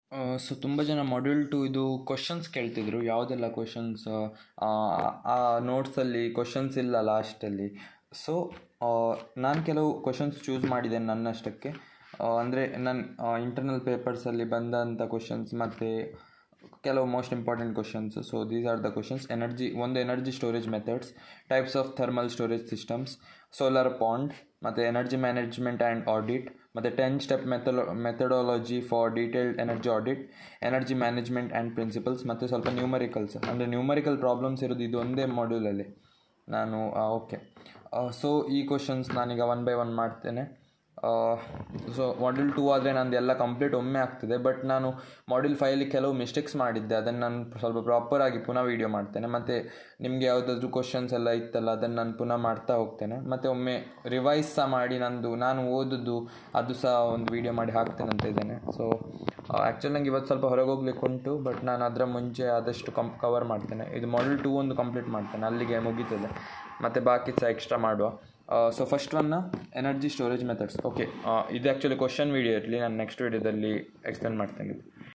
so ತುಂಬ ಜನ module two ಇದು ಕ್ವಶನ್ಸ್ ಕೇಳ್ತಿದ್ರು ಯಾವುದೆಲ್ಲ ಕ್ವಶನ್ಸ್ ಆ ನೋಟ್ಸಲ್ಲಿ ಕ್ವಶನ್ಸ್ ಇಲ್ಲ ಲಾಸ್ಟಲ್ಲಿ ಸೊ ನಾನು ಕೆಲವು ಕ್ವಶನ್ಸ್ ಚೂಸ್ ಮಾಡಿದ್ದೇನೆ ನನ್ನಷ್ಟಕ್ಕೆ ಅಂದರೆ ನನ್ನ ಇಂಟರ್ನಲ್ ಪೇಪರ್ಸಲ್ಲಿ ಬಂದಂಥ ಕ್ವಶನ್ಸ್ ಮತ್ತು ಕೆಲವು most important questions so these are the questions energy ಒಂದು energy storage methods types of thermal storage systems solar pond ಮತ್ತು ಎನರ್ಜಿ ಮ್ಯಾನೇಜ್ಮೆಂಟ್ ಆ್ಯಂಡ್ ಆಡಿಟ್ ಮತ್ತು ten step metho methodology for detailed energy audit energy management and principles ಮತ್ತು ಸ್ವಲ್ಪ numericals ಅಂದರೆ numerical problems ಇರೋದು ಇದು ಒಂದೇ ಮಾಡ್ಯೂಲಲ್ಲಿ ನಾನು ಓಕೆ ಸೊ ಈ ಕ್ವಶನ್ಸ್ ನಾನೀಗ ಒನ್ ಬೈ ಒನ್ ಮಾಡ್ತೇನೆ ಸೊ ಮಾಡ್ಯೂಲ್ ಟೂ ಆದರೆ ನಂದು ಎಲ್ಲ ಕಂಪ್ಲೀಟ್ ಒಮ್ಮೆ ಆಗ್ತದೆ ಬಟ್ ನಾನು ಮಾಡ್ಯೂಲ್ ಫೈವಲ್ಲಿ ಕೆಲವು ಮಿಸ್ಟೇಕ್ಸ್ ಮಾಡಿದ್ದೆ ಅದನ್ನು ನಾನು ಸ್ವಲ್ಪ ಪ್ರಾಪರಾಗಿ ಪುನಃ ವೀಡಿಯೋ ಮಾಡ್ತೇನೆ ಮತ್ತು ನಿಮಗೆ ಯಾವುದಾದ್ರೂ ಕ್ವಶನ್ಸ್ ಎಲ್ಲ ಇತ್ತಲ್ಲ ಅದನ್ನು ನಾನು ಪುನಃ ಮಾಡ್ತಾ ಹೋಗ್ತೇನೆ ಮತ್ತು ಒಮ್ಮೆ ರಿವೈಸ್ ಸಹ ಮಾಡಿ ನಂದು ನಾನು ಓದೋದು ಅದು ಸಹ ಒಂದು ವೀಡಿಯೋ ಮಾಡಿ ಹಾಕ್ತೇನೆ ಅಂತ ಇದ್ದೇನೆ ಸೊ ಆ್ಯಕ್ಚುಲಿ ನಂಗೆ ಇವತ್ತು ಸ್ವಲ್ಪ ಹೊರಗೆ ಹೋಗ್ಲಿಕ್ಕೆ ಉಂಟು ಬಟ್ ನಾನು ಅದರ ಮುಂಚೆ ಆದಷ್ಟು ಕಂ ಕವರ್ ಮಾಡ್ತೇನೆ ಇದು ಮಾಡ್ಯೂಲ್ ಟೂ ಒಂದು ಕಂಪ್ಲೀಟ್ ಮಾಡ್ತೇನೆ ಅಲ್ಲಿಗೆ ಮುಗೀತದೆ ಮತ್ತು ಬಾಕಿ ಸಹ ಎಕ್ಸ್ಟ್ರಾ ಮಾಡುವ ಸೊ ಫಸ್ಟ್ ಒನ್ನ ಎನರ್ಜಿ ಸ್ಟೋರೇಜ್ ಮೆಥಡ್ಸ್ ಓಕೆ ಇದು ಆ್ಯಕ್ಚುಲಿ ಕ್ವಶನ್ ವೀಡಿಯೋ ಇರಲಿ ನಾನು ನೆಕ್ಸ್ಟ್ ವೀಡಿಯೋದಲ್ಲಿ ಎಕ್ಸ್ಪ್ಲೇನ್ ಮಾಡ್ತೇನೆ